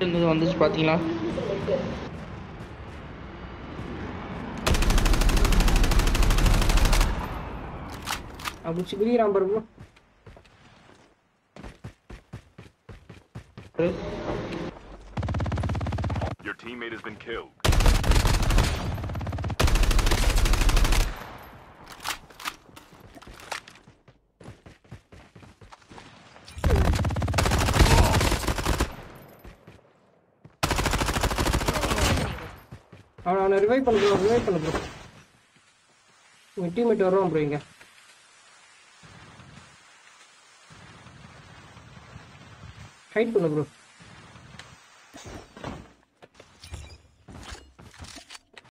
இங்க வந்துச்சு பாத்தீங்களா அப்படி சிக்கிரிக்கிறான் பாரு bro. Your teammate has been killed. அவனை அவனை ரிவைவ் பண்ணு ப்ரோ ரிவைவ் பண்ணு ப்ரோ உங்கள் டீம்மேட் வருவான் ப்ரோ இங்க ஹைட் பண்ணு ப்ரோ